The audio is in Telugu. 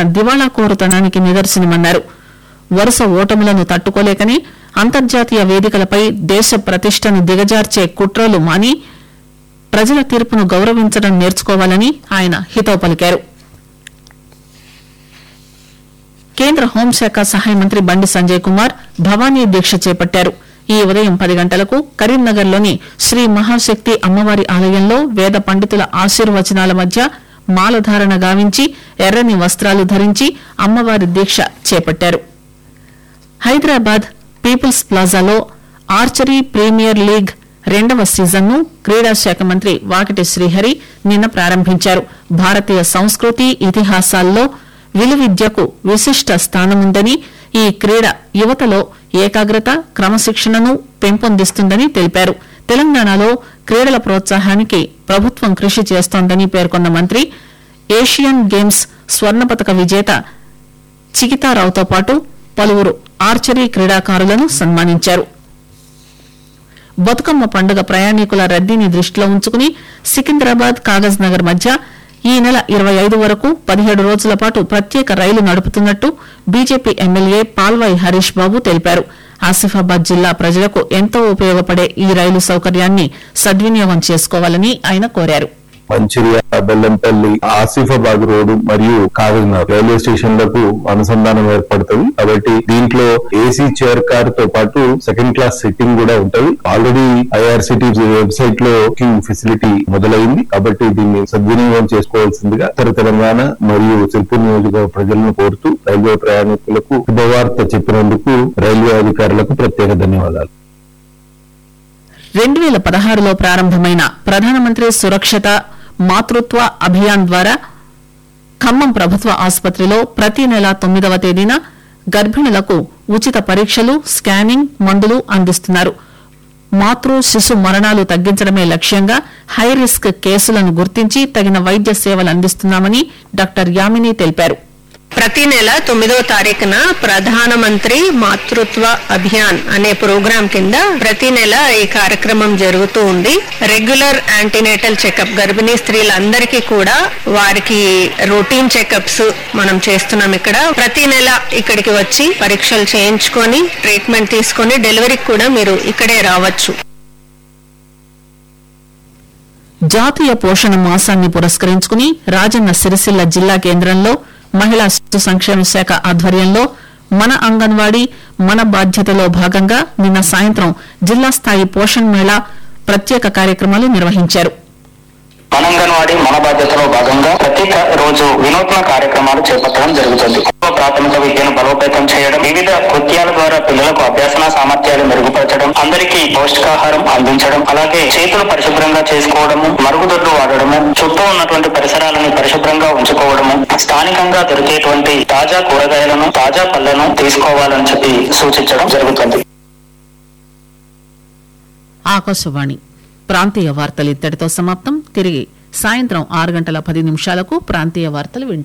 దివాళా కోరుతనానికి నిదర్శనమన్నారు వరుస ఓటములను తట్టుకోలేకనే అంతర్జాతీయ వేదికలపై దేశ ప్రతిష్టను దిగజార్చే కుట్రలు మాని ప్రజల తీర్పును గౌరవించడం నేర్చుకోవాలని ఆయన హితవు పలికారు కేంద్ర హోంశాఖ సహాయ మంత్రి బండి సంజయ్ కుమార్ భవానీ దీక్ష చేపట్టారు ఈ ఉదయం పది గంటలకు కరీంనగర్ లోని శ్రీ మహాశక్తి అమ్మవారి ఆలయంలో వేద పండితుల ఆశీర్వచనాల మధ్య మాలధారణ గావించి ఎర్రని వస్త్రాలు ధరించి అమ్మవారి దీక్ష చేపట్టారు హైదరాబాద్ పీపుల్స్ ప్లాజాలో ఆర్చరీ ప్రీమియర్ లీగ్ రెండవ సీజన్ను క్రీడా శాఖ మంత్రి వాకిటి శ్రీహరి నిన్న ప్రారంభించారు భారతీయ సంస్కృతి ఇతిహాసాల్లో విలువిద్యకు విశిష్ట స్థానముందని ఈ క్రీడ యువతలో ఏకాగ్రత క్రమశిక్షణను పెంపొందిస్తుందని తెలిపారు తెలంగాణలో క్రీడల ప్రోత్సాహానికి ప్రభుత్వం కృషి చేస్తోందని పేర్కొన్న మంత్రి ఏషియన్ గేమ్స్ స్వర్ణ పతక విజేత చికితారావుతో పాటు పలువురు ఆర్చరీ క్రీడాకారులను సన్మానించారు బతుకమ్మ పండుగ ప్రయాణికుల రద్దీని దృష్టిలో ఉంచుకుని సికింద్రాబాద్ కాగజ్ నగర్ మధ్య ఈ నెల ఇరవై ఐదు వరకు పదిహేడు రోజుల పాటు ప్రత్యేక రైలు నడుపుతున్నట్టు బీజేపీ ఎమ్మెల్యే పాల్వాయి హరీష్ బాబు తెలిపారు ఆసిఫాబాద్ జిల్లా ప్రజలకు ఎంతో ఉపయోగపడే ఈ రైలు సౌకర్యాన్ని సద్వినియోగం చేసుకోవాలని ఆయన కోరారు మంచిర్యాల బెల్లంపల్లి ఆసిఫాబాద్ రోడ్డు మరియు కాగజ్నగర్ రైల్వే స్టేషన్లకు అనుసంధానం ఏర్పడుతుంది కాబట్టి దీంట్లో ఏసీ చైర్ కార్ తో పాటు సెకండ్ క్లాస్ సిట్టింగ్ కూడా ఉంటది ఆల్రెడీ ఐఆర్సిటీ వెబ్సైట్ లో బుకింగ్ ఫెసిలిటీ మొదలైంది కాబట్టి దీన్ని సద్వినియోగం చేసుకోవాల్సిందిగా ఉత్తర తెలంగాణ మరియు సిర్పూర్ నియోజకవర్గ ప్రజలను కోరుతూ రైల్వే ప్రయాణికులకు శుభవార్త చెప్పినందుకు రైల్వే అధికారులకు ప్రత్యేక ధన్యవాదాలు రెండు వేల పదహారులో ప్రారంభమైన ప్రధానమంత్రి సురక్షిత మాతృత్వ అభియాన్ ద్వారా ఖమ్మం ప్రభుత్వ ఆసుపత్రిలో ప్రతి నెల తొమ్మిదవ తేదీన గర్భిణులకు ఉచిత పరీక్షలు స్కానింగ్ మందులు అందిస్తున్నారు మాతృ శిశు మరణాలు తగ్గించడమే లక్ష్యంగా హై రిస్క్ కేసులను గుర్తించి తగిన వైద్య సేవలు అందిస్తున్నామని డాక్టర్ యామిని తెలిపారు ప్రతి నెల తొమ్మిదో తారీఖున ప్రధానమంత్రి మాతృత్వ అభియాన్ అనే ప్రోగ్రాం కింద ప్రతి నెల ఈ కార్యక్రమం జరుగుతూ ఉంది రెగ్యులర్ యాంటీనేటల్ చెకప్ గర్భిణీ స్త్రీలందరికీ కూడా వారికి రొటీన్ చెకప్స్ మనం చేస్తున్నాం ఇక్కడ ప్రతి నెల ఇక్కడికి వచ్చి పరీక్షలు చేయించుకొని ట్రీట్మెంట్ తీసుకొని డెలివరీకి కూడా మీరు ఇక్కడే రావచ్చు జాతీయ పోషణ మాసాన్ని పురస్కరించుకుని రాజన్న సిరిసిల్ల జిల్లా కేంద్రంలో మహిళా శిశు సంక్షేమ శాఖ ఆధ్వర్యంలో మన అంగన్వాడీ మన బాధ్యతలో భాగంగా నిన్న సాయంత్రం జిల్లా స్థాయి పోషణ్ మేళా ప్రత్యేక కార్యక్రమాలు నిర్వహించారు మన అంగన్వాడీ మన బాధ్యతలో భాగంగా ప్రతి క- రోజు వినూత్న కార్యక్రమాలు చేపట్టడం జరుగుతుంది పూర్వ ప్రాథమిక విద్యను బలోపేతం చేయడం వివిధ కృత్యాల ద్వారా పిల్లలకు అభ్యసన సామర్థ్యాలు మెరుగుపరచడం అందరికీ పౌష్టికాహారం అందించడం అలాగే చేతులు పరిశుభ్రంగా చేసుకోవడము మరుగుదొడ్లు వాడడము చుట్టూ ఉన్నటువంటి పరిసరాలను పరిశుభ్రంగా ఉంచుకోవడము స్థానికంగా దొరికేటువంటి తాజా కూరగాయలను తాజా పళ్లను తీసుకోవాలని చెప్పి సూచించడం జరుగుతుంది ఆకాశవాణి ప్రాంతీయ వార్తలు ఇత్తడితో సమాప్తం తిరిగి సాయంత్రం ఆరు గంటల పది నిమిషాలకు ప్రాంతీయ వార్తలు వింటారు